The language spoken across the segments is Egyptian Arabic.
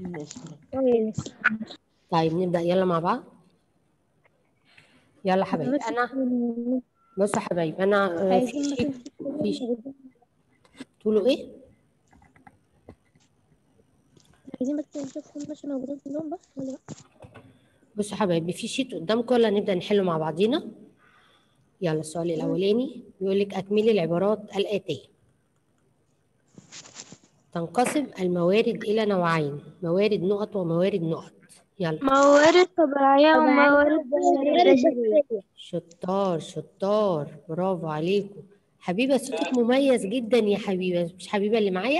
كويس طيب نبدأ يلا مع بعض يلا حبايبي انا بصوا يا حبايبي انا آه، في عايزين شيء بس في شيء تقولوا ايه عايزين بس نشوف هم مش موجودين كلهم بس ولا لا بصوا يا حبايبي في شيت قدامكم يلا نبدأ نحله مع بعضينا يلا السؤال الأولاني بيقول لك أكملي العبارات الآتية تنقسم الموارد إلى نوعين موارد نقط وموارد نقط يلا موارد طبيعية وموارد شطار شطار برافو عليكم حبيبة صوتك مميز جدا يا حبيبة مش حبيبة اللي معايا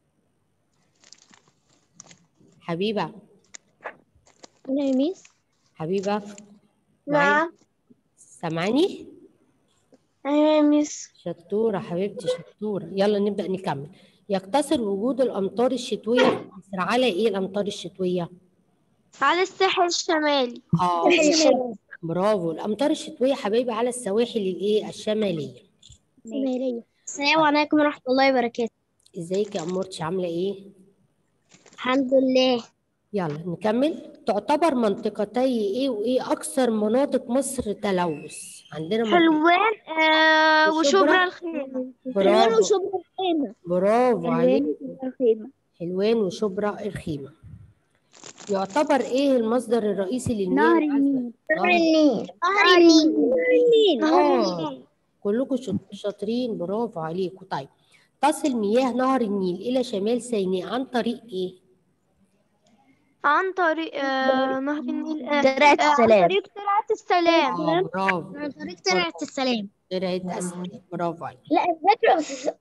حبيبة انا يا ميس حبيبة معايا نعم سامعاني أيوة يا ميس شطورة حبيبتي شطورة يلا نبدأ نكمل يقتصر وجود الأمطار الشتوية في مصر على إيه الأمطار الشتوية؟ على الساحل الشمالي آه برافو الأمطار الشتوية حبايبي على السواحل الإيه الشمالية سميرية السلام عليكم ورحمة الله وبركاته إزيك يا أمورتش عاملة إيه؟ الحمد لله يلا نكمل تعتبر منطقتي إيه وإيه أكثر مناطق مصر تلوث عندنا منطقة حلوان آه وشبرا. وشبرا الخيمة برافو وشبرا الخيمة برافو عليك الخيمة حلوان وشبرا الخيمة يعتبر إيه المصدر الرئيسي للمياه نهر العذبة؟ النيل نهر النيل نهر النيل آه كلكم شط- شاطرين برافو عليكم طيب تصل مياه نهر النيل إلى شمال سيناء عن طريق إيه؟ عن طريق آه نهر النيل آه درعة آه، عن السلام. طريق ترعة السلام آه برافو عن طريق ترعة السلام درعة السلام برافو عليك لا الذكر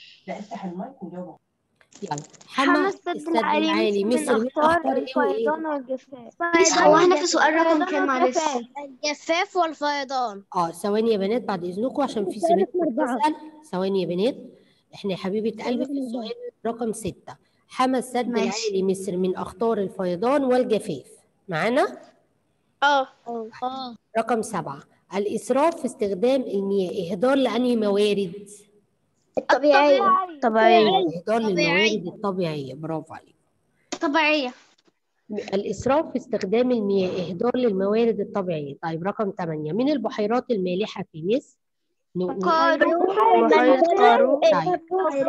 يلا حما حمى السد السد العالي العالي من مصر من أخطار أخطار إيه وإيه؟ الفيضان والجفاف هو احنا في سؤال رقم الفيضان كام معلش والجفاف. الجفاف والفيضان اه ثواني يا بنات بعد إذنكم عشان في زميلتي بتسأل ثواني يا بنات إحنا يا حبيبة قلبي في السؤال رقم ستة حمى السد ماشي. العالي مصر من أخطار الفيضان والجفاف معانا؟ اه اه رقم سبعة الإسراف في استخدام المياه إهدار لأنهي موارد؟ الطبيعية طبيعية إهدار للموارد الطبيعية برافو عليك طبيعية الإسراف في استخدام المياه إهدار للموارد الطبيعية طيب رقم 8 من البحيرات المالحة في مصر ن- ن- قارون بحيرة قارون طيب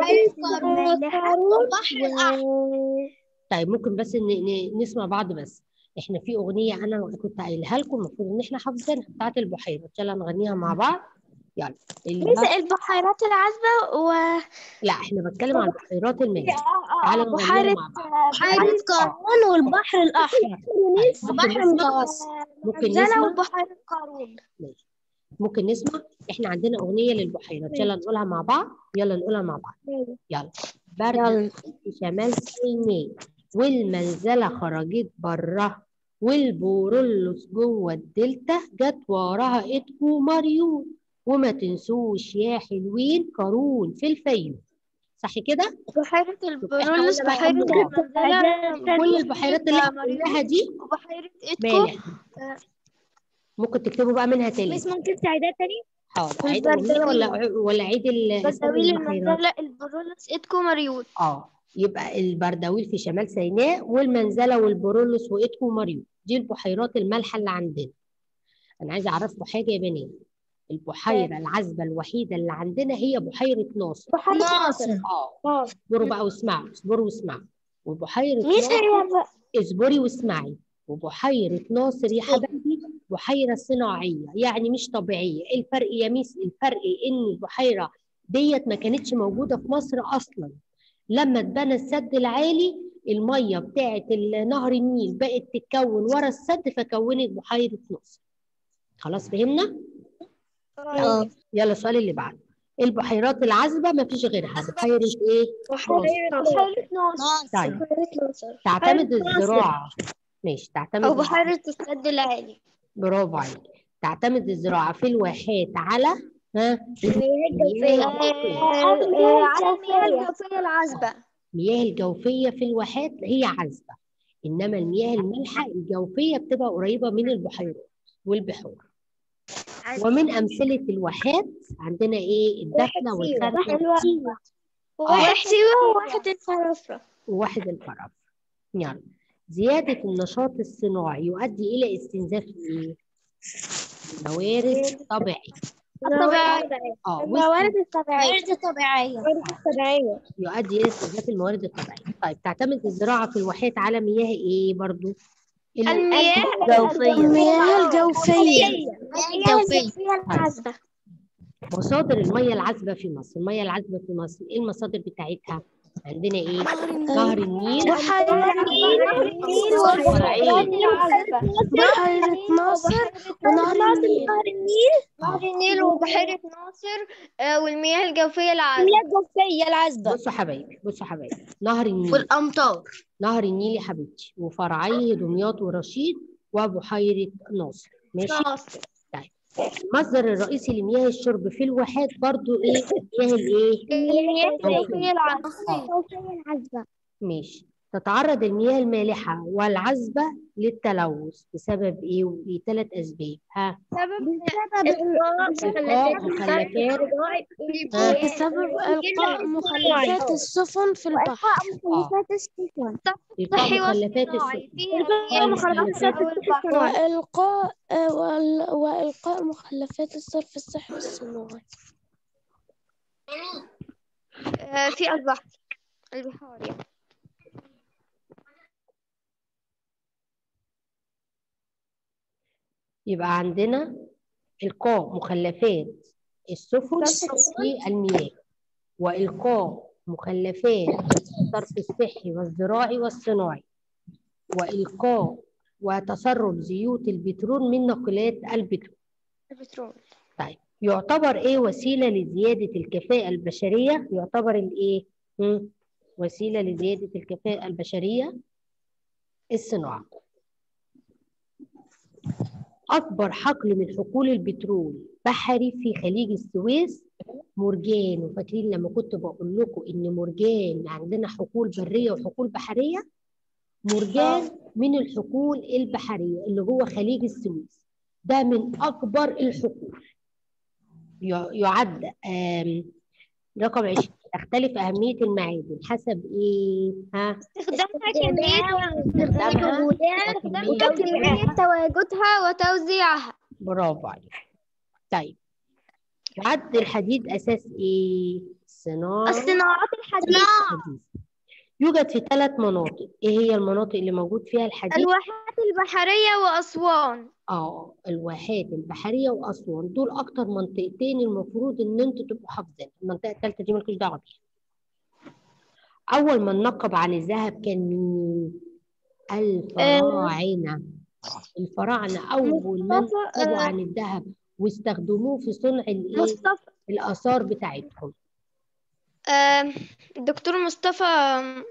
والبحر الأحمر طيب ممكن بس ن- ن- نسمع بعض بس احنا في أغنية أنا كنت قايلها لكم المفروض إن احنا حافظينها بتاعت البحيرات يلا نغنيها مع بعض يلا ميس البحر البحيرات العذبة و لا احنا بتكلم عن البحيرات المالحة تعالوا نغنيها بحيرة مع بعض بحيرة قارون والبحر الأحمر بحر المتوسط ممكن منزلة نسمع وبحيرة قارون ممكن نسمع احنا عندنا أغنية للبحيرات يلا نقولها مع بعض يلا نقولها مع بعض يلا برد في شمال سيناء والمنزلة خرجت بره والبورولوس جوه الدلتا جت وراها اتكو مريون وما تنسوش يا حلوين قارون في الفيوم صح كده؟ بحيرة البرولوس قلنا بقى بحيرة قبل المنزلة كل البحيرات اللي احنا مريم. قلناها دي وبحيرة إتكو مالح ممكن تكتبوا بقى منها تاني ميس ممكن تعيدها تاني؟ حاضر عيد الأغنية ولا ولا عيد ال- اسم بردويل البحيرات؟ المنزلة البرولوس إتكو مريوط اه يبقى البردويل في شمال سيناء والمنزله والبرولوس وإتكو ومريوط دي البحيرات المالحه اللي عندنا انا عايزه اعرفكم حاجه يا بنات البحيره العذبه الوحيده اللي عندنا هي بحيره ناصر ناصر اه اصبروا بقى واسمعوا اصبروا واسمعوا وبحيره ميس ناصر هي بقى اصبري واسمعي وبحيرة ناصر يا حبايبي بحيرة صناعية يعني مش طبيعية إيه الفرق يا ميس الفرق ان البحيرة ديت ما كانتش موجودة في مصر اصلا لما اتبنى السد العالي المية بتاعت ال- نهر النيل بقت تتكون ورا السد فكونت بحيرة ناصر خلاص فهمنا اه يلا السؤال اللي بعده البحيرات العذبة ما فيش غيرها بحيرة ايه ناصر. بحيرة ناصر طيب بحيرة ناصر تعتمد بحيرة ناصر. الزراعة ماشي تعتمد أو بحيرة السد العالي برافو عليك تعتمد الزراعة في الواحات على ها آه، على المياه الجوفية العذبة المياه الجوفية في الواحات هي عذبة إنما المياه المالحة الجوفية بتبقى قريبة من البحيرات والبحور ومن أمثلة الواحات عندنا إيه الدخلة والخرقة واحد سيوة وواحد الفرافرة وواحد الفرافرة يلا زيادة النشاط الصناعي يؤدي إلى استنزاف إيه؟ موارد طبيعية الطبيعية اه الموارد الطبيعية غير طبيعية الطبيعية يؤدي إلى استنزاف الموارد الطبيعية طيب تعتمد الزراعة في الواحات على مياه إيه برضو؟ ال- المياه الجوفية المياه الجوفية الجوفية العذبة مصادر المياه العذبة في مصر المياه العذبة في مصر إيه المصادر بتاعتها؟ عندنا إيه؟ نهر النيل بحيرة النيل فرعين. بحيرة ناصر ونهر النيل نهر النيل وبحيرة ناصر آه، والمياه الجوفية العذبة المياه الجوفية العذبة بصوا حبايبي بصوا حبايبي نهر النيل والأمطار نهر النيل يا حبيبتي وفرعيه دمياط ورشيد وبحيرة ناصر ماشي ناصر المصدر الرئيسي لمياه الشرب في الواحات برضو ايه مياه الايه المياه الجوفية. الجوفية العذبة العذبة ماشي تتعرض المياه المالحة والعذبة للتلوث بسبب ايه وثلاث اسباب ها إلقاء مخلفات ها بسبب إلقاء مخلفات السفن في البحر آه. إلقاء مخلفات السفن فيها مخلفات وإلقاء آه، وال- وإلقاء مخلفات الصرف الصحي والصناعي آه، في البحر البحار يعني يبقى عندنا إلقاء مخلفات السفن في المياه وإلقاء مخلفات الصرف الصحي والزراعي والصناعي وإلقاء وتسرب زيوت البترول من ناقلات البترول البترول طيب يعتبر ايه وسيله لزياده الكفاءه البشريه يعتبر الايه مم. وسيله لزياده الكفاءه البشريه الصناعه اكبر حقل من حقول البترول بحري في خليج السويس مرجان وفاكرين لما كنت بقول لكم ان مرجان عندنا حقول بريه وحقول بحريه مرجان من الحقول البحريه اللي هو خليج السويس ده من اكبر الحقول ي- يعد آم، رقم 20 تختلف أهمية المعادن حسب إيه؟ ها؟ استخدامها كمية استخدامها استخدامها وكمية كمية تواجدها وتوزيعها برافو عليك. طيب يعد الحديد أساس إيه؟ صناعة الصناعات الحديثة الحديد. يوجد في ثلاث مناطق، إيه هي المناطق اللي موجود فيها الحديد؟ الواحات البحرية وأسوان اه الواحات البحريه واسوان دول اكتر منطقتين المفروض ان انتوا تبقوا حافظين المنطقه الثالثه دي مالكوش دعوه بيها اول من نقب عن الذهب كان مين الفراعنه الفراعنه اول من مصطفى، نقبوا آه. عن الذهب واستخدموه في صنع الايه مصطفى الاثار بتاعتهم آم، الدكتور مصطفى آم،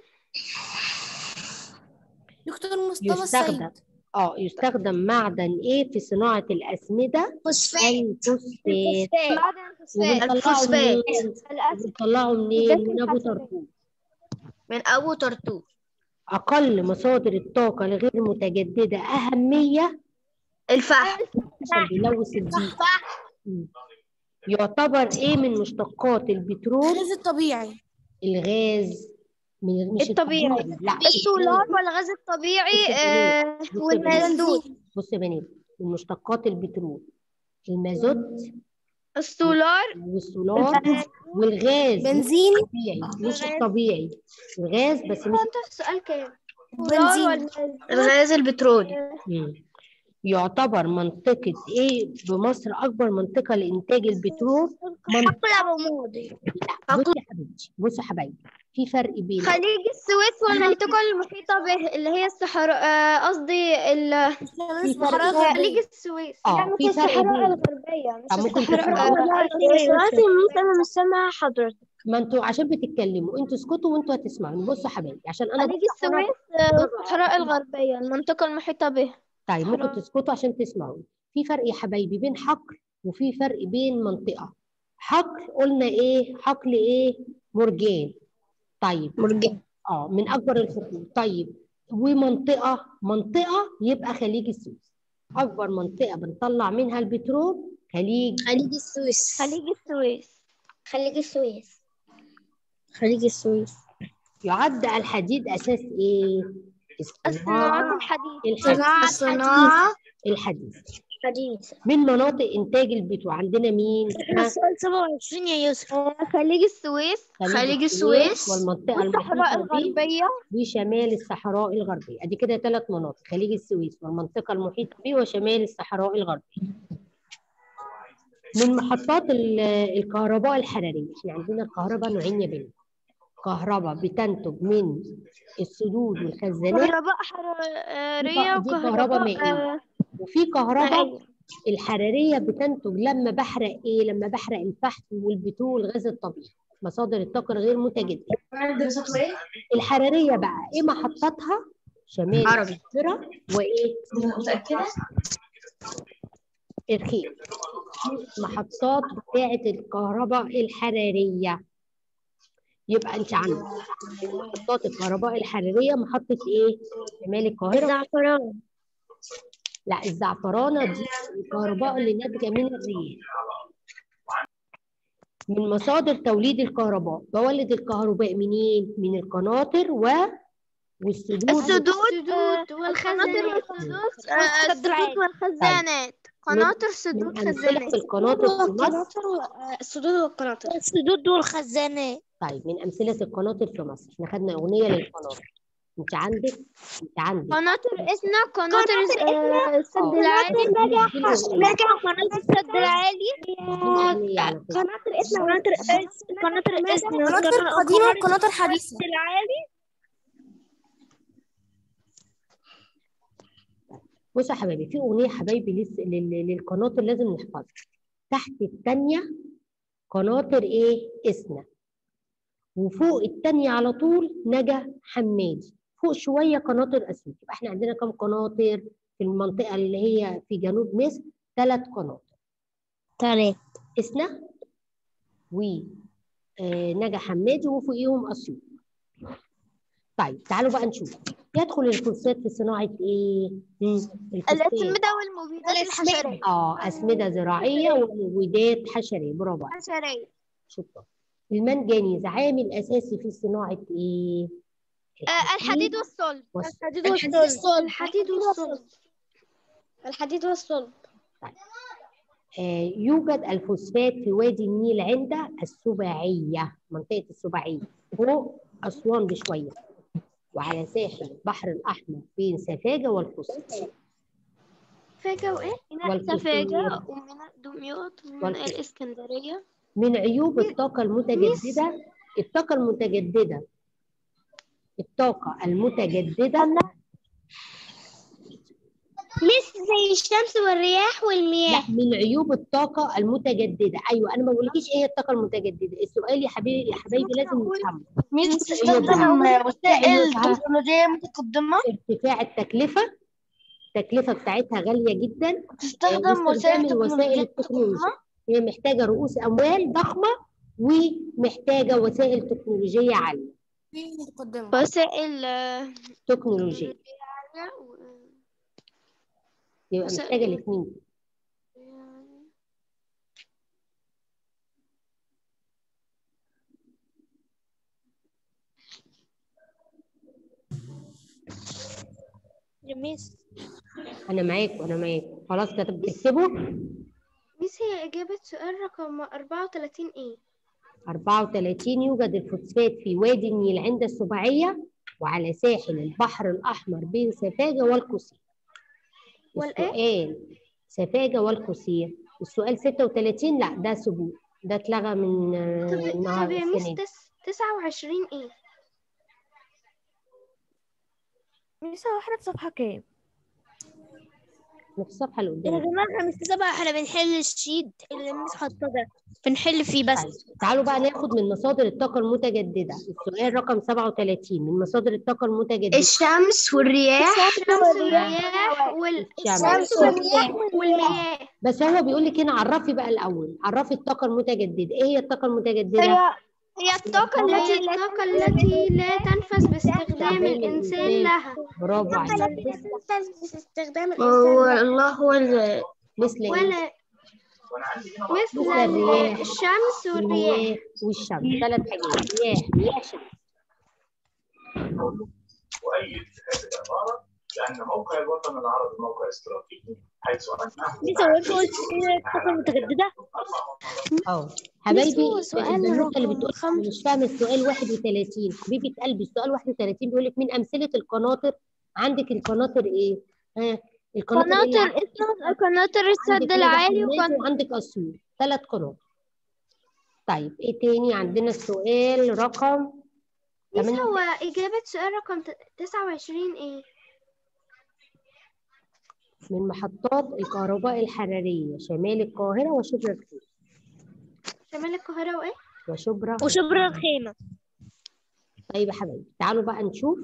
دكتور مصطفى يستخدم السيد اه يستخدم معدن ايه في صناعه الاسمده فوسفات الفوسفات معدن الفوسفات وبنطلعه منين الأسد بنطلعه منين الزيت من ابو الحسنات. طرطوس من أبو طرطوس أقل مصادر الطاقة الغير متجددة أهمية الفحم عشان بيلوث البيئة مم. يعتبر إيه من مشتقات البترول الغاز الطبيعي الغاز من مش الطبيعي. لا السولار والغاز الطبيعي بص يا آه، بنات، بص يا والمازوت بص يا بنات من مشتقات البترول المازوت السولار والسولار والغاز بنزين الطبيعي مش الطبيعي الغاز بس مش السؤال كام؟ بنزين الغاز البترولي مم. يعتبر منطقة إيه بمصر أكبر منطقة لإنتاج البترول منطقة أبو ماضي لا بصي يا حبيبتي بصي يا حبايبي في فرق بين خليج السويس والمنطقة المحيطة به اللي هي الصحراء آه، قصدي ال- في فرق الصحراء خليج الغربية السويس اه في فرق بين الغربية طب ممكن الصحراء تسمعوا دلوقتي ميس أنا مش سامعة حضرتك ما انتوا عشان بتتكلموا انتوا اسكتوا وانتوا هتسمعوا بصوا يا حبايبي عشان انا خليج السويس آه، والصحراء الغربية المنطقة المحيطة به طيب ممكن تسكتوا عشان تسمعوا في فرق يا حبايبي بين حقل وفي فرق بين منطقة حقل قلنا ايه حقل ايه مرجان طيب مرجان اه من اكبر الحقول طيب ومنطقه منطقه يبقى خليج السويس اكبر منطقه بنطلع منها البترول خليج خليج السويس خليج السويس خليج السويس خليج السويس يعد الحديد اساس ايه الصناعة الحديث الحديث الصناعة الحديث حديث من مناطق إنتاج البترول عندنا مين؟ ها؟ السؤال 27 يا يوسف خليج السويس خليج السويس والمنطقة والصحراء المحيطة به الغربية وشمال الصحراء الغربية ادي كده ثلاث مناطق خليج السويس والمنطقة المحيطة به وشمال الصحراء الغربية من محطات ال- الكهرباء الحرارية احنا عندنا الكهرباء نوعين يا بنت كهرباء بتنتج من السدود والخزانات كهرباء حرارية دي كهرباء مائية. وكهرباء وفي كهرباء مائية. الحرارية بتنتج لما بحرق ايه لما بحرق الفحم والبترول والغاز الطبيعي مصادر الطاقة الغير متجددة الحرارية بقى ايه محطاتها شمال عربي. القاهرة وايه متأكدة؟ الخير محطات بتاعة الكهرباء الحرارية يبقى انت عندك محطات الكهرباء الحرارية محطة ايه؟ شمال القاهرة الزعفران لا الزعفرانة دي الكهرباء اللي ناتجة من الرياح من مصادر توليد الكهرباء بولد الكهرباء منين؟ من القناطر و والسدود السدود والخزانات السدود والخزانات قناطر من سدود أمثلة خزانات القناطر في مصر السدود والقناطر السدود والخزانات طيب من أمثلة القناطر في مصر احنا خدنا أغنية للقناطر انت عندك انت عندك قناطر إثنا قناطر آه، السد آه. العالي دي الأغنية. قناة السد العالي دي الأغنية على فكرة. قناة الاسم قناة الاسم قناة الاسم قناطر قديمة وقناطر حديثة العالي بصوا يا حبايبي في أغنية حبايبي لس... لل... للقناطر لازم نحفظها تحت التانية قناطر إيه؟ إسنا وفوق التانية على طول نجا حمادي فوق شوية قناطر أسود يبقى إحنا عندنا كم قناطر في المنطقة اللي هي في جنوب مصر ثلاث قناطر ثلاث إسنا ونجا حمادي وفوقيهم أسيوط طيب تعالوا بقى نشوف يدخل الفوسفات في صناعة إيه؟ مم، الفوسفات. الأسمدة والمبيدات الحشرية اه اسمده زراعيه ومبيدات حشريه برافو عليك الحشرية شطار المنجنيز عامل اساسي في صناعه ايه آه، الحديد والصلب والص- الحديد والصلب الحديد والصلب الحديد والصلب آه يوجد الفوسفات في وادي النيل عند السباعيه منطقه السباعيه فوق اسوان بشويه وعلى ساحل البحر الاحمر بين سفاجه والقصير فاجة وإيه؟ والقصير. سفاجة ومن دمياط ومن والقصير. الإسكندرية من عيوب الطاقة المتجددة الطاقة المتجددة الطاقة المتجددة مش زي الشمس والرياح والمياه لا من عيوب الطاقة المتجددة أيوة أنا ما بقولكيش إيه هي الطاقة المتجددة السؤال يا حبيبي يا حبايبي لازم نفهمه مش بتستخدم بتستخدم وسائل أيوة. تكنولوجية متقدمة ارتفاع التكلفة التكلفة بتاعتها غالية جدا تستخدم واستخدام وسائل الوسائل تكنولوجية التكنولوجية متقدمة هي محتاجة رؤوس أموال ضخمة ومحتاجة وسائل تكنولوجية عالية متقدمة وسائل آه، تكنولوجية يبقى وسائل- محتاجة الاثنين جميل أنا معاك وأنا معاك خلاص كتب تكتبوا ميس هي إجابة سؤال رقم 34 إيه؟ 34 يوجد الفوسفات في وادي النيل عند السباعية وعلى ساحل البحر الأحمر بين سفاجة والقصير والإيه؟ السؤال سفاجة والقصير السؤال 36 لا ده ثبوت ده اتلغى من آه، طب طب النهارده يا السنة ميس دي تس... 29 إيه؟ ميسا واحنا في صفحة كام؟ في الصفحة اللي يا قدامك جماعة احنا مش سبعة احنا بنحل الشيت اللي مش حاطاه ده بنحل فيه بس طيب تعالوا بقى ناخد من مصادر الطاقة المتجددة السؤال رقم 37 من مصادر الطاقة المتجددة الشمس والرياح الشمس والرياح وال... الشمس والمياه والمياه بس هو بيقول لك هنا عرفي بقى الأول عرفي الطاقة المتجددة إيه هي الطاقة المتجددة؟ هي هي الطاقة التي الطاقة التي لا تنفذ باستخدام الإنسان لها برافو عليك باستخدام الله هو ال- مثل إيه؟ ولا مثل مثل الرياح. الشمس والرياح المياه والشمس ثلاث حاجات رياح رياح شمس أؤيد هذه العبارة لأن موقع الوطن العربي موقع استراتيجي حيث أنه ميس هو انت قلت الطاقة المتجددة؟ اه حبايبي هو سؤال البنوته اللي بتقول رقم أنا مش فاهمه السؤال 31 حبيبه قلبي السؤال 31 بيقول لك من امثله القناطر عندك القناطر ايه؟ ها القناطر إيه اللي قناطر اسمها قناطر السد عندك العالي وجع وقناطر وعندك اسيوط ثلاث قناطر طيب ايه تاني عندنا السؤال رقم ميس تمانية هو إجابة سؤال رقم ت- 29 إيه؟ من محطات الكهرباء الحراريه شمال القاهره وشبرا الخيمه شمال القاهرة وإيه؟ وشبرا وشبرا الخيمة طيب يا حبايبي تعالوا بقى نشوف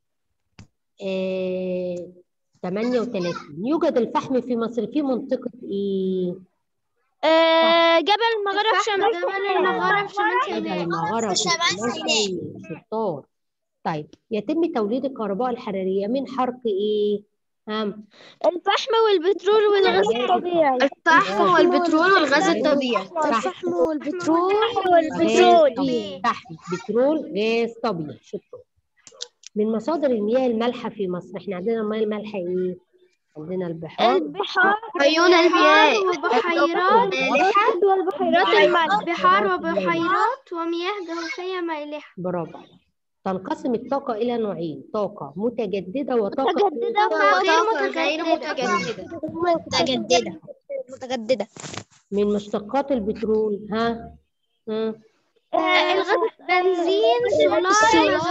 آه 38 يوجد الفحم في مصر في منطقة ايه؟ آه، جبل المغرب الفحم شمال جبل المغرب في شمال جبل سيناء المغرب في شمال سيناء شطار طيب يتم توليد الكهرباء الحرارية من حرق ايه؟ هم الفحم والبترول والغاز الطبيعي الفحم والبترول والغاز الطبيعي الفحم والبترول والبترول فحم بترول غاز طبيعي شطار من مصادر المياه المالحة في مصر احنا عندنا المياه المالحة ايه؟ عندنا البحار البحار عيون المياه وبحيرات والبحيرات المالحة بحار وبحيرات ومياه جوفية مالحة برافو تنقسم الطاقة إلى نوعين طاقة متجددة وطاقة متجددة وطاقة غير متجددة متجددة متجددة من مشتقات البترول ها ها آه، الغاز بنزين سولار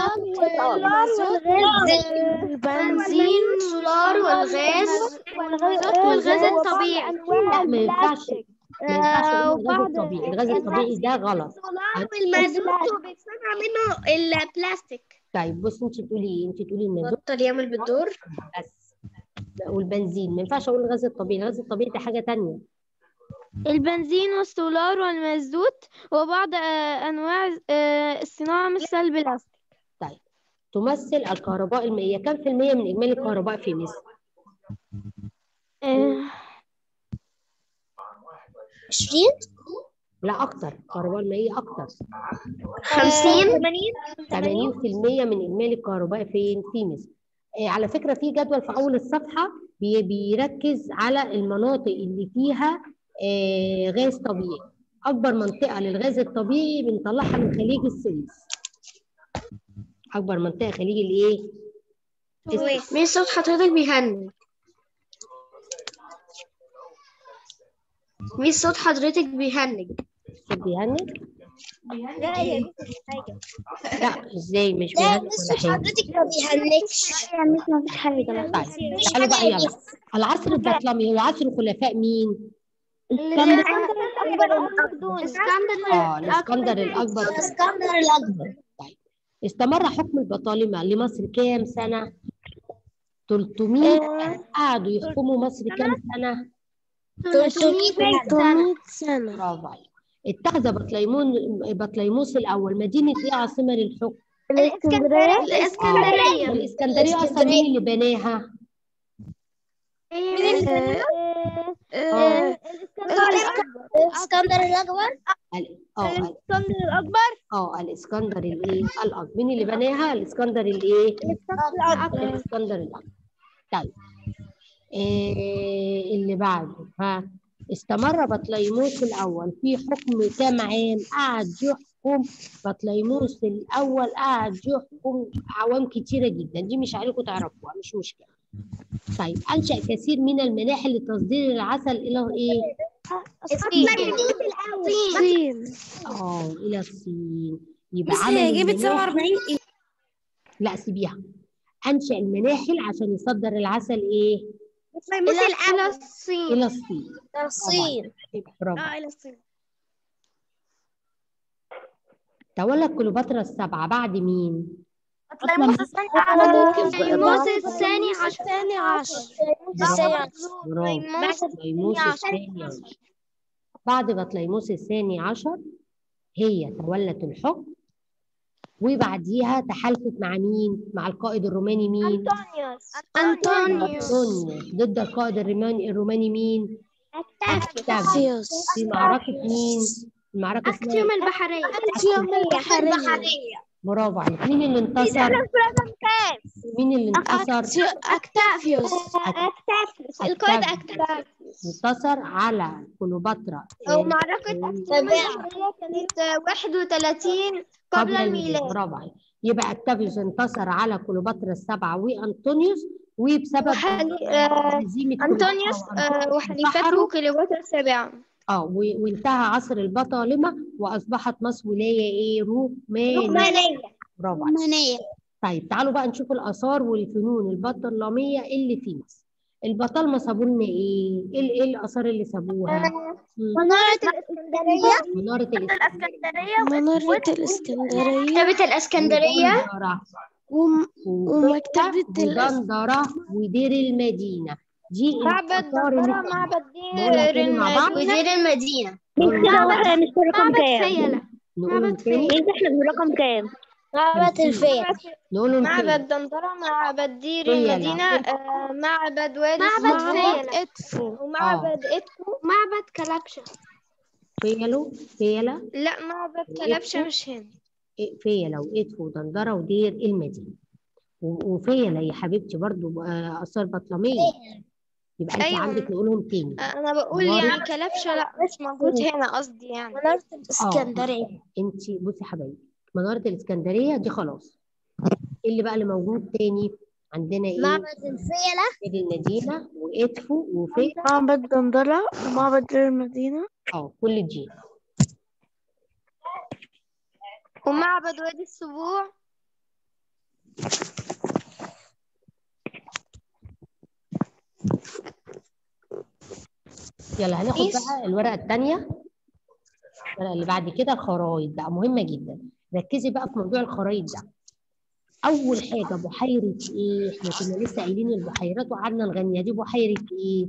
البنزين سولار والغاز والغاز الطبيعي لا ما ينفعش ما ينفعش آه، أقول الغاز الطبيعي الغاز الطبيعي ده غلط والمازوت وبيتصنع منه البلاستيك طيب بص انت تقولي ايه انت تقولي المازوت بطل يعمل بالدور بس والبنزين ما ينفعش اقول الغاز الطبيعي الغاز الطبيعي ده حاجة تانية البنزين والسولار والمازوت وبعض آه، أنواع آه، الصناعة مثل البلاستيك تمثل الكهرباء المائية كم في المية من إجمالي الكهرباء في مصر؟ آه، عشرين لا أكتر الكهرباء المائية أكتر خمسين 80% من إجمالي الكهرباء فين؟ في مصر. آه، على فكرة في جدول في أول الصفحة بي- بيركز على المناطق اللي فيها آه، غاز طبيعي. أكبر منطقة للغاز الطبيعي بنطلعها من خليج السويس. أكبر منطقة خليج الإيه؟ مين صوت حضرتك بيهنج مين صوت حضرتك بيهنج الصوت بيهنج؟ لا يا ميس مفيش حاجة لا إزاي مش لا بيهنج ميس ولا حاجة. حضرتك ما بيهنكش يا ميس ما فيش حاجة طيب تعالوا بقى يلا. العصر البطلمي هو عصر خلفاء مين؟ اسكندر اه الاسكندر الاكبر الاسكندر الأكبر استمر حكم البطالمة لمصر كام سنة؟ 300 سنة قعدوا يحكموا مصر كام سنة؟ 300 سنة سنة برافو عليك اتخذ بطليمون بطليموس الأول مدينة إيه عاصمة للحكم؟ الإسكندرية الإسكندرية الإسكندرية أصلا مين اللي بناها؟ اه الاسكندر الأكبر ال- اه ال- الإسكندر الأكبر اه الإسكندر الإيه؟ الأكبر مين اللي بناها؟ الإسكندر الإيه؟ الإسكندر الأكبر طيب إيه اللي بعده ها استمر بطليموس الأول في حكم كام عام قعد يحكم بطليموس الأول قعد يحكم أعوام كتيرة جدا دي مش عليكم تعرفوها مش مشكلة طيب أنشأ كثير من المناحل لتصدير العسل إلى إيه؟ الصين آه إلى الصين يبقى بس عمل هي جابت المناحل- 47 لا سيبيها أنشأ المناحل عشان يصدر العسل إيه؟ إلى الصين إلى الصين الصين برافو اه إلى الصين تولى كليوباترا السبعة بعد مين؟ طيموس الثاني عشر الثاني عشر برافو بطليموس الثاني عشر بعد بطليموس الثاني عشر هي تولت الحكم وبعديها تحالفت مع مين؟ مع القائد الروماني مين؟ أنطونيوس أنطونيوس ضد القائد الروماني الروماني مين؟ أكتافيوس في معركة مين؟ المعركة اسمها أكتيوم البحرية البحرية برافو عليك مين اللي انتصر مين اللي انتصر أكتافيوس القائد أكتافيوس. أكتافيوس انتصر على كليوباترا أو آه، معركة أكتافيوس كانت 31 قبل الميلاد برافو عليك يبقى اكتافيوس انتصر على كليوباترا السبعه وانطونيوس وبسبب وحلي- آه، هزيمه أنطونيوس كليوباترا آه، وحليفته انتحروا. كليوباترا السابعة اه و- وانتهى عصر البطالمه واصبحت مصر ولايه ايه رومانيه برافو عليك رومانية طيب تعالوا بقى نشوف الآثار والفنون البطلمية اللي في مصر البطالمة سابوا لنا إيه؟ إيه إيه الآثار اللي سابوها؟ مم. منارة الإسكندرية منارة الإسكندرية منارة الإسكندرية مكتبة الإسكندرية ودندرة وم- وفقة ومكتبة الأس- ودندرة ودير المدينة دي معبد الآثار دندرة اللي معبد نقولها دير تاني مع بعض؟ المدينة ودير المدينة احنا مش في رقم معبد كام؟ فيلة نقولهم تاني انت احنا في رقم كام؟ معبد الفيل نقولهم تاني معبد دندرة معبد دير فيلة. المدينة آه، معبد وادي معبد السويس فيلة. إدفو ومعبد إدكو معبد كلبشة فيلو فيلة لا معبد كلبشة مش هنا فيلة وإدفو ودندرة ودير المدينة و- وفيلة يا حبيبتي برضو آه، آثار بطلمية يبقى أنت أيوة. عندك نقولهم تاني آه، أنا بقول منارة- يعني كلبشة لا مش موجود هنا قصدي يعني منارة الإسكندرية انت بصي يا حبايبي منارة الإسكندرية دي خلاص ايه اللي بقى اللي موجود تاني عندنا ايه معبد الفيلة دير المدينة وإدفو وفي معبد دندرة ومعبد دير المدينة اه كل دي ومعبد وادي السبوع يلا هناخد ماشي. بقى الورقة التانية الورقة اللي بعد كده الخرايط بقى مهمة جدا ركزي بقى في موضوع الخرايط ده أول حاجة بحيرة إيه؟ إحنا كنا لسه قايلين البحيرات وقعدنا نغنيها دي بحيرة إيه؟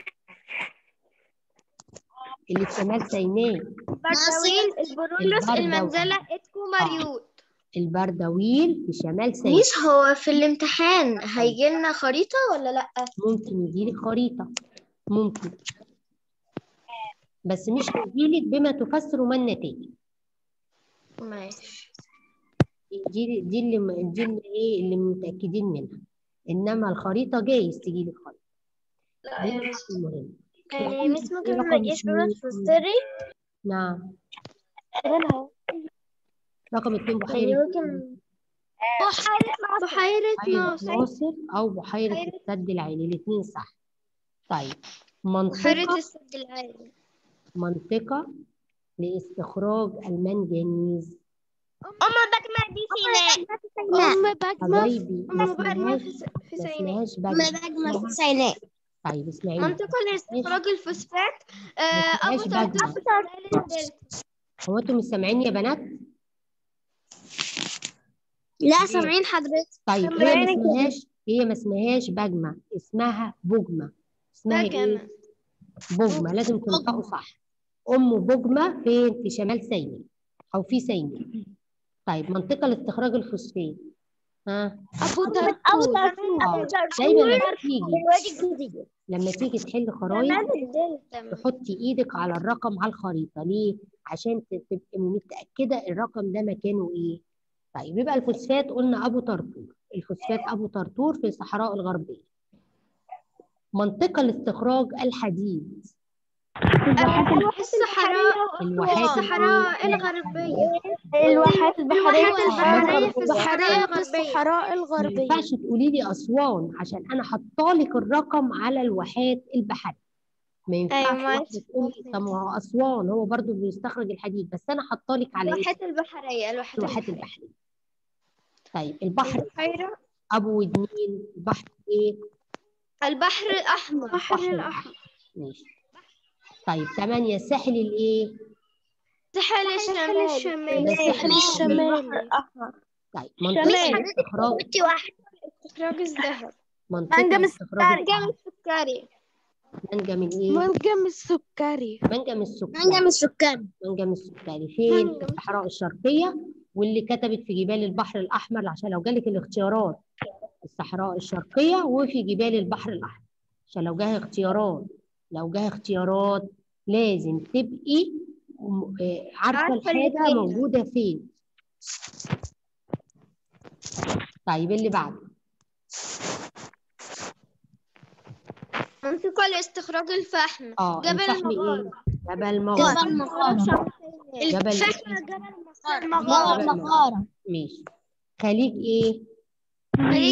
اللي في شمال سيناء البردويل البرولوس البردوي. المنزلة إدكو مريوط البردويل في شمال سيناء ميس هو في الامتحان هيجي لنا خريطة ولا لأ؟ ممكن يجيلك خريطة ممكن بس مش هيجيلك بما تفسر ما النتائج ماشي دي دي اللي دي اللي ايه اللي متأكدين منها انما الخريطة جايز تجيلك خريطة دي الحاجة المهمة ميس ممكن رقم ما يجيش اتنين. تفسري نعم رقم اتنين بحيرة يعني ممكن بحيرة بحيرة بحيرة ناصر ناصر أو بحيرة بحيرة- السد العالي الاتنين صح طيب بحيرة منطقة السد العالي منطقة لاستخراج المنجنيز أم بجمع دي سيناء أم بجمة حبايبي ما أم بجمة اسمهاش في في ما سيناء اسمهاش أم بجمة بجمع في سيناء طيب اسمعيني منطقة لاستخراج الفوسفات آه، ما أبو اسمهاش طرطوس بجمة هو انتوا مش سامعيني يا بنات؟ لا سامعين حضرتك طيب هي ما اسمهاش هي ما اسمهاش بجمة اسمها بجمة اسمها ايه؟ بجمة بجمة لازم تنطقوا صح أم بجمة فين؟ في شمال سيناء أو في سيناء طيب منطقة لاستخراج الفوسفات ها؟ أبو أو طرطوس اه دايما لما تيجي لما تيجي تحل خرايط تحطي ايدك على الرقم على الخريطة ليه؟ عشان ت- تبقي متأكدة الرقم ده مكانه ايه؟ طيب يبقى الفوسفات قلنا أبو طرطور الفوسفات أبو طرطور في الصحراء الغربية منطقة لاستخراج الحديد الصحراء الواحات الصحراء الإيه؟ الغربية الواحات الواحات البحرية في الصحراء بحيرة الغربية الصحراء ما الغربية ينفعش تقولي لي أسوان عشان أنا حاطالك الرقم على الواحات البحرية ما ينفعش أيوة، واحدة ماشي. تقول لي طب ما هو أسوان هو برضو بيستخرج الحديد بس أنا حاطالك على إيه؟ الواحات البحرية الواحات الواحات البحرية البحرية طيب البحر البحيرة أبو ودنين البحر إيه؟ البحر الأحمر البحر الأحمر ماشي طيب ثمانية الساحل الإيه؟ الساحل الشمالي ده الساحل الشمالي طيب منطقة استخراج استخراج الذهب منطقة منجم استخراج منجم السكري منجم الإيه؟ منجم السكري منجم السكر منجم السكان منجم السكري فين؟ في الصحراء الشرقية واللي كتبت في جبال البحر الأحمر عشان لو جالك الاختيارات الصحراء الشرقية وفي جبال البحر الأحمر عشان لو جاه اختيارات لو جاه اختيارات لازم تبقي م- آه، عارفة عارفة الحاجة الاتنين. موجودة فين طيب اللي بعده منطقة لاستخراج الفحم اه جبل الفحم المغارة. ايه جبل مغارة جبل مغارة جبل الفحم إيه؟ جبل جبل المغارة مغارة ماشي خليج ايه خليج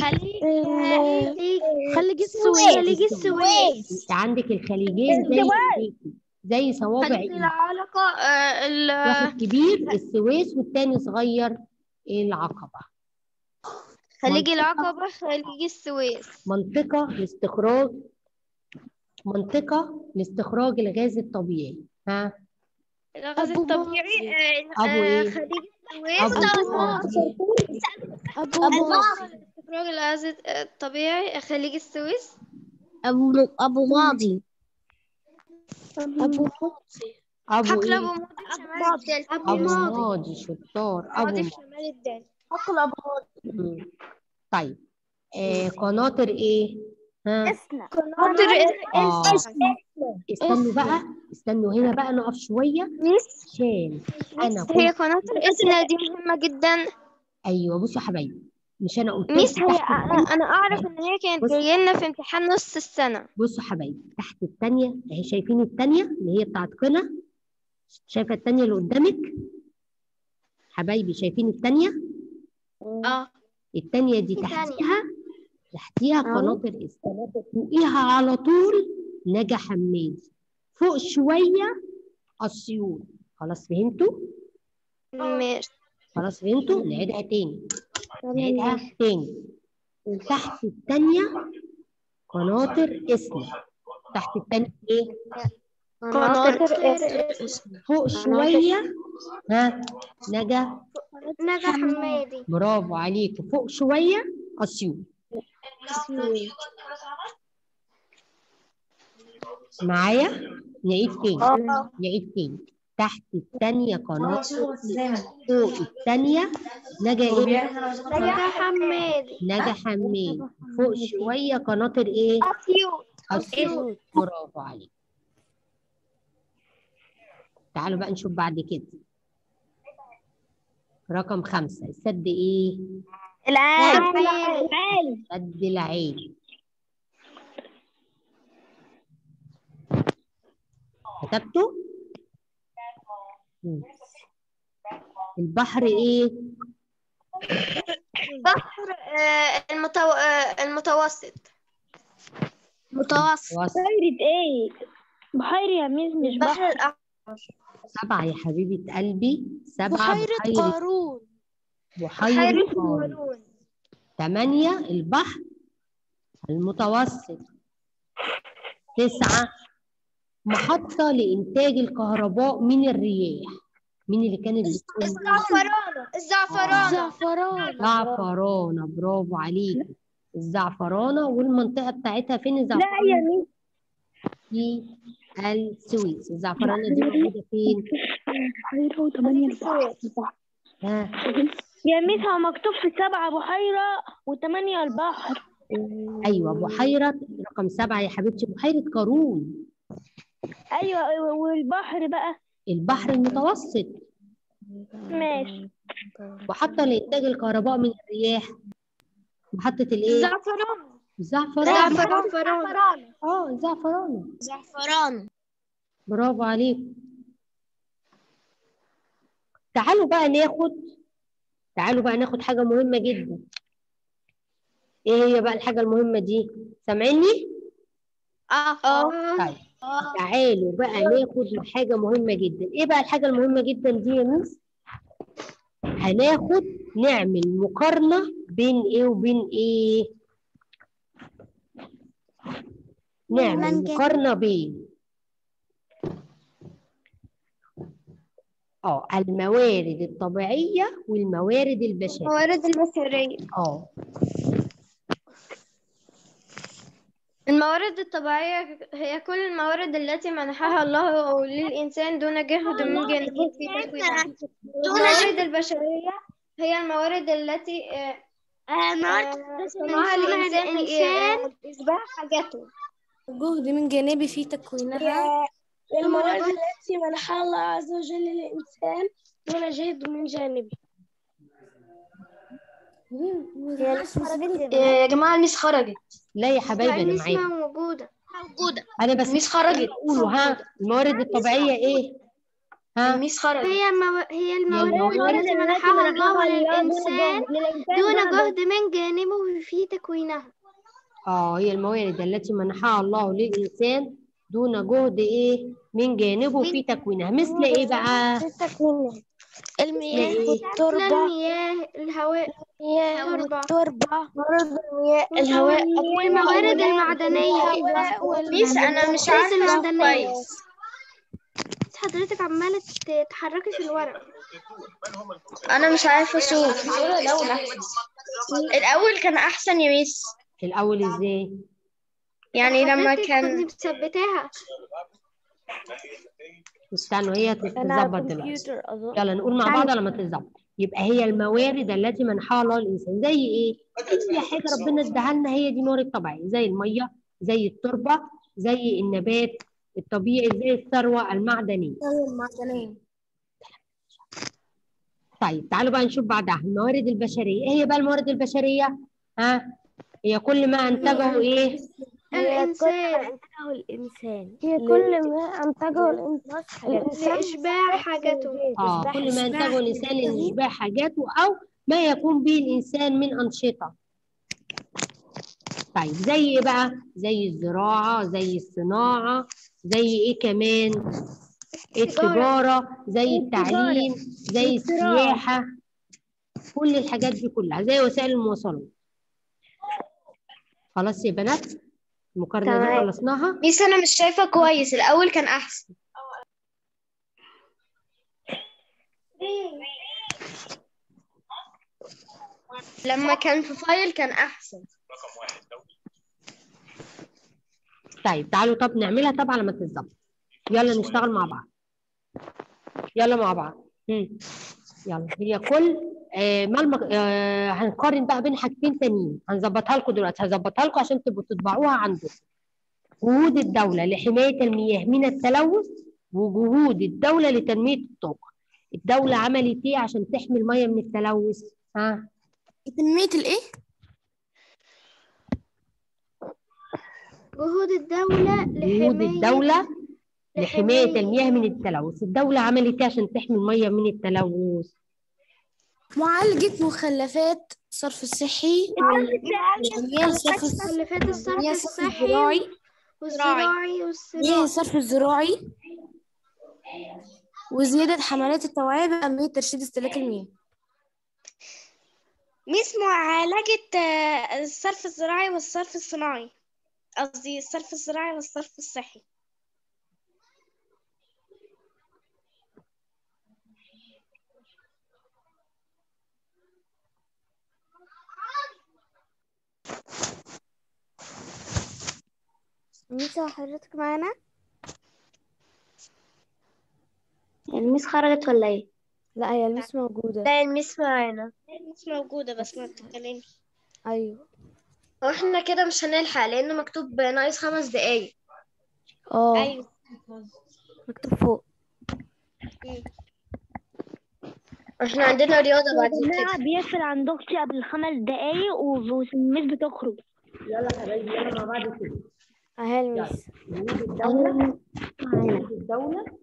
خليج السويس. خليج السويس انت عندك الخليجين زي إيديكي، زي صوابع خليج ايد العلاقة آه، ال- واحد كبير السويس والتاني صغير العقبة خليج العقبة خليج السويس منطقة لاستخراج منطقة لاستخراج الغاز الطبيعي ها الغاز أبو الطبيعي آه، أبو آه، إيه؟ خليج أبو السويس ماضي. أبو استخراج الغاز الطبيعي خليج السويس أبو أبو ماضي أبو أبو حقل إيه؟ أبو ماضي في شمال الدلتا أبو ماضي شطار أبو ماضي في ماضي شمال الدلتا حقل أبو مم. طيب آه قناطر إيه؟ ها قناطر آه استنوا بقى استنوا هنا بقى نقف شوية عشان أنا هي كنت قناطر إسنا دي مهمة جدا أيوه بصوا يا حبايبي مش أنا قلت ميس لكم هي تحت أنا, التانية أنا أعرف إن هي كانت بص. جاية لنا في امتحان نص السنة بصوا حبايبي تحت التانية اهي شايفين التانية اللي هي بتاعت قنا شايفة التانية اللي قدامك حبايبي شايفين التانية اه التانية دي تحتيها تحتيها قناطر اسم فوقيها على طول نجا حمادي فوق شوية أسيوط خلاص فهمتوا؟ ماشي خلاص فهمتوا؟ نعيدها تاني نعيدها تاني تحت التانية قناطر اسم تحت التانية ايه؟ قناطر إسنا فوق شوية ها نجا نجا حمادي برافو عليكم فوق شوية أسيوط معايا نعيد تاني نعيد تاني تحت التانية قناة فوق التانية نجا ايه؟ نجا حمادي نجا حماد فوق شوية قناطر ايه؟ أسيوط أسيوط برافو عليك تعالوا بقى نشوف بعد كده رقم خمسة السد ايه؟ العالي سد العين كتبته؟ مم. البحر ايه؟ بحر آه، المتو... آه، المتوسط متوسط وسط ايه بحيرة يا ميس مش بحر الأحمر سبعة يا حبيبة قلبي سبعة بحيرة بحيرة قارون بحيرة بحيرة قارون قارون ثمانية البحر المتوسط تسعة محطة لإنتاج الكهرباء من الرياح مين اللي كانت بتقول الزعفرانة الزعفرانة زعفران زعفرانة برافو عليك الزعفرانة والمنطقة بتاعتها فين الزعفرانة؟ في السويس الزعفرانة دي موجودة فين؟ بحيرة وثمانية البحر ها يا ميس هو مكتوب في سبعة بحيرة وثمانية البحر أيوة بحيرة رقم سبعة يا حبيبتي بحيرة قارون أيوة أيوة، والبحر بقى البحر المتوسط ماشي محطة لإنتاج الكهرباء من الرياح محطة الإيه؟ الزعفرانة الزعفرانة الزعفرانة اه الزعفرانة زعفران برافو عليك تعالوا بقى ناخد تعالوا بقى ناخد حاجة مهمة جدا ايه هي بقى الحاجة المهمة دي سامعيني اه طيب تعالوا بقى ناخد حاجة مهمة جدا ايه بقى الحاجة المهمة جدا دي يا ميس هناخد نعمل مقارنة بين ايه وبين ايه نعمل منجم. مقارنة بين اه الموارد الطبيعية والموارد البشرية الموارد البشرية اه الموارد الطبيعية هي كل الموارد التي منحها الله للإنسان دون جهد من جانبه في تكوينها الموارد البشرية هي الموارد التي آه، آه، صنعها الإنسان لإشباع حاجته جهد من جانبي في تكوينها الموارد التي منحها الله عز وجل للإنسان دون جهد من جانبه هي المس خرجت يا جماعة الميس خرجت لا يا حبايبي انا الميس معاكم موجودة موجودة انا بس الميس خرجت قولوا ها الموارد الطبيعيه ايه ها الميس خرجت هي المو... هي الموارد الموارد التي منحها الله للإنسان دون جهد من جانبه في تكوينها اه هي الموارد التي منحها الله للانسان دون جهد ايه من جانبه في تكوينها مثل ايه بقى المياه إيه؟ مثل والتربة المياه الهواء المياه التربة. والتربة الهواء والموارد المعدنية ميس أنا مش عارفة المعدنية كويس حضرتك عمالة تتحركي في الورق أنا مش عارفة أشوف الأول كان أحسن يا ميس الاول ازاي يعني لما حضرتك كان كنت مثبتاها استنوا هي تتظبط دلوقتي يلا نقول مع بعض لما تتظبط يبقى هي الموارد التي منحها الله للانسان زي ايه اي حاجه ربنا اداها لنا هي دي موارد طبيعيه زي الميه زي التربه زي النبات الطبيعي زي الثروه المعدنيه طيب تعالوا بقى نشوف بعدها الموارد البشريه ايه هي بقى الموارد البشريه ها هي كل ما انتجه ايه الإنسان الإنسان هي كل ما أنتجه الإنسان لإشباع حاجته اه كل ما انتجه الانسان لاشباع حاجاته او ما يقوم به الانسان من انشطه طيب زي ايه بقى زي الزراعه زي الصناعه زي ايه كمان التجاره زي التعليم زي السياحه كل الحاجات دي كلها زي وسائل المواصلات خلاص يا بنات المقارنه دي تمام. خلصناها ميس أنا مش شايفة كويس الأول كان أحسن لما كان في فايل كان أحسن طيب تعالوا طب نعملها طبعا لما تتظبط يلا نشتغل مع بعض يلا مع بعض مم. يلا هي كل آه ما المق... آه هنقارن بقى بين حاجتين تانيين هنظبطها لكم دلوقتي هظبطها لكم عشان تبقوا تطبعوها عندكم جهود الدولة لحماية المياه من التلوث وجهود الدولة لتنمية الطاقة الدولة عملت ايه عشان تحمي المياه من التلوث ها تنمية الإيه؟ جهود الدولة جهود لحماية الدولة لحماية المياه من التلوث الدولة عملت ايه عشان تحمي المياه من التلوث معالجة مخلفات الصرف الصحي والمياه الصرف مخلفات الصرف المياه الصرف الصحي الزراعي والزراعي مياه والصناعي الصرف الزراعي وزيادة حملات التوعية بأهمية ترشيد استهلاك المياه ميس معالجة آه، الصرف الزراعي والصرف الصناعي قصدي الصرف الزراعي والصرف الصحي ميس حضرتك معانا الميس خرجت ولا إيه؟ لا هي المس موجودة لا الميس معانا الميس موجودة بس ما بتتكلمش أيوه هو إحنا كده مش هنلحق لأنه مكتوب ناقص خمس دقايق اه أيوة مكتوب فوق إحنا عندنا رياضة بعد كده بيقفل عند أختي قبل خمس دقايق والميس بتخرج يلا يا حبايبي يلا مع بعض كده أهي المس جهود الدولة جهود الدولة